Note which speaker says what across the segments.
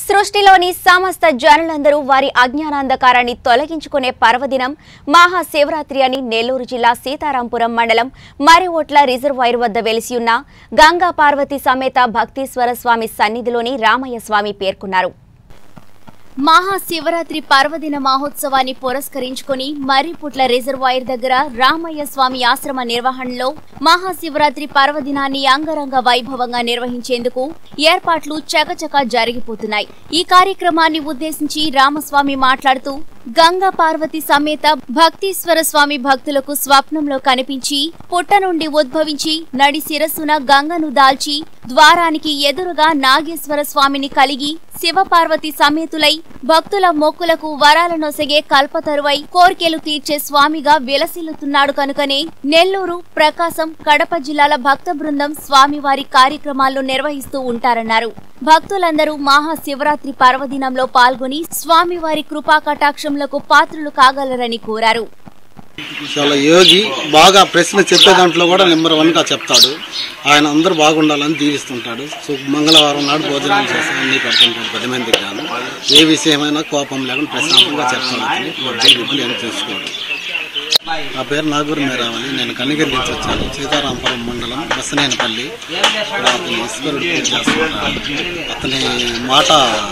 Speaker 1: సృష్టిలోని సమస్త జనులందరూ వారి అజ్ఞానాంధకారాన్ని తొలగించుకునే పర్వదినం మహాశివరాత్రి అని నెల్లూరు జిల్లా సీతారాంపురం మండలం మరిఓట్ల రిజర్వాయర్ వద్ద వెలిసి ఉన్న గంగా పార్వతి సమేత భక్తీశ్వర స్వామి సన్నిధిలోని రామయ్య స్వామి పేర్కొన్నారు మహాశివరాత్రి పర్వదిన మహోత్సవాన్ని పురస్కరించుకొని మర్రిపుట్ల రిజర్వాయర్ దగ్గర రామయ్య స్వామి ఆశ్రమ నిర్వహణలో మహాశివరాత్రి పర్వదినాన్ని అంగరంగ వైభవంగా నిర్వహించేందుకు ఏర్పాట్లు చకచకా జరిగిపోతున్నాయి ఈ కార్యక్రమాన్ని ఉద్దేశించి రామస్వామి మాట్లాడుతూ గంగా పార్వతి సమేత భక్తీశ్వర స్వామి భక్తులకు స్వప్నంలో కనిపించి పుట్ట నుండి ఉద్భవించి నడి శిరస్సున గంగను దాల్చి ద్వారానికి ఎదురుగా నాగేశ్వర స్వామిని కలిగి శివపార్వతి సమేతులై భక్తుల మొక్కులకు వరాలనొసగే కల్పతరువై కోర్కెలు తీర్చే స్వామిగా విలసిల్లుతున్నాడు కనుకనే నెల్లూరు ప్రకాశం కడప జిల్లాల భక్త బృందం స్వామివారి కార్యక్రమాల్లో నిర్వహిస్తూ ఉంటారన్నారు భక్తులందరూ మహాశివరాత్రి పర్వదినంలో పాల్గొని స్వామివారి కృపా కటాక్షములకు పాత్రులు కాగలరని కోరారు
Speaker 2: చాలా యోగి బాగా ప్రశ్న చెప్పే దాంట్లో కూడా నెంబర్ వన్గా చెప్తాడు ఆయన అందరూ బాగుండాలని దీవిస్తుంటాడు సో మంగళవారం నాడు భోజనాలు చేసి అన్నీ పెడుతుంటాడు పది మందికి గాను ఏ విషయమైనా కోపం లేకుండా ప్రశాంతంగా చెప్తాడు అతను వడ్డీ విప్పులు ఏమి చూసుకోడు నా పేరు నాగూరు మేరావళి నేను కనిగిరి నుంచి వచ్చాను సీతారాంపురం మండలం బసనేనపల్లి ఇక్కడ అతని ఈశ్వరుడు పూజ చేస్తుంటాడు అతని మాట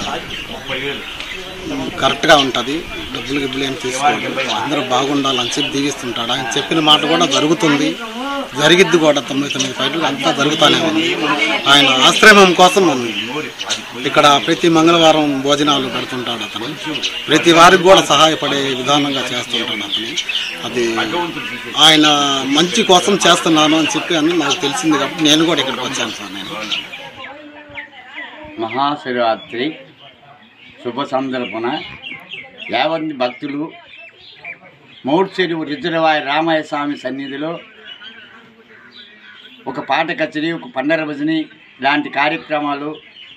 Speaker 2: కరెక్ట్గా ఉంటుంది డబ్బులు గిబ్బులు ఏం తీసుకోడు అందరూ బాగుండాలని చెప్పి దీవిస్తుంటాడు ఆయన చెప్పిన మాట కూడా జరుగుతుంది జరిగిద్ది కూడా తొంభై తొమ్మిది ఫైట్లు అంతా జరుగుతూనే ఉంది ఆయన ఆశ్రమం కోసం ఇక్కడ ప్రతి మంగళవారం భోజనాలు పెడుతుంటాడు అతను ప్రతి వారికి కూడా సహాయపడే విధానంగా చేస్తుంటాడు అతను అది ఆయన మంచి కోసం చేస్తున్నాను అని చెప్పి అని నాకు తెలిసింది కాబట్టి నేను కూడా ఇక్కడికి వచ్చాను సార్ నేను
Speaker 3: మహాశివరాత్రి శుభ సందర్భన యావత్ భక్తులు మౌడ్ చెరువు రిజర్వాయర్ రామయ్య స్వామి సన్నిధిలో ఒక పాట కచేరీ ఒక పండర భజని లాంటి కార్యక్రమాలు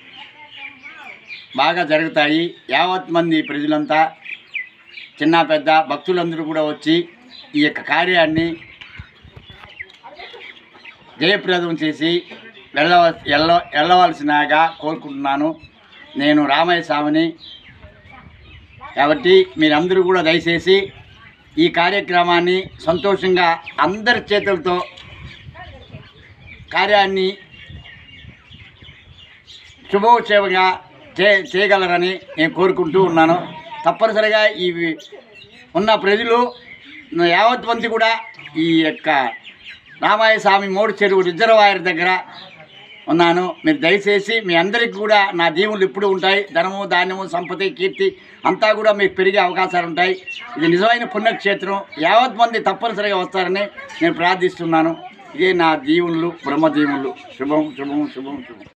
Speaker 3: బాగా జరుగుతాయి యావత్ మంది ప్రజలంతా చిన్న పెద్ద భక్తులందరూ కూడా వచ్చి ఈ యొక్క కార్యాన్ని జయప్రదం చేసి వెళ్ళవ వెళ్ళ వెళ్ళవలసినగా కోరుకుంటున్నాను నేను రామయ్య స్వామిని కాబట్టి మీరందరూ కూడా దయచేసి ఈ కార్యక్రమాన్ని సంతోషంగా అందరి చేతులతో కార్యాన్ని శుభోత్సవంగా చే చేయగలరని నేను కోరుకుంటూ ఉన్నాను తప్పనిసరిగా ఈ ఉన్న ప్రజలు యావత్ మంది కూడా ఈ యొక్క రామాయ స్వామి మోడు చెరువు రిజర్వాయర్ దగ్గర ఉన్నాను మీరు దయచేసి మీ అందరికీ కూడా నా దీవులు ఎప్పుడు ఉంటాయి ధనము ధాన్యము సంపత్తి కీర్తి అంతా కూడా మీకు పెరిగే అవకాశాలు ఉంటాయి ఇది నిజమైన పుణ్యక్షేత్రం యావత్ మంది తప్పనిసరిగా వస్తారని నేను ప్రార్థిస్తున్నాను ఇదే నా దీవుళ్ళు బ్రహ్మ దీవుళ్ళు శుభం శుభం శుభం శుభం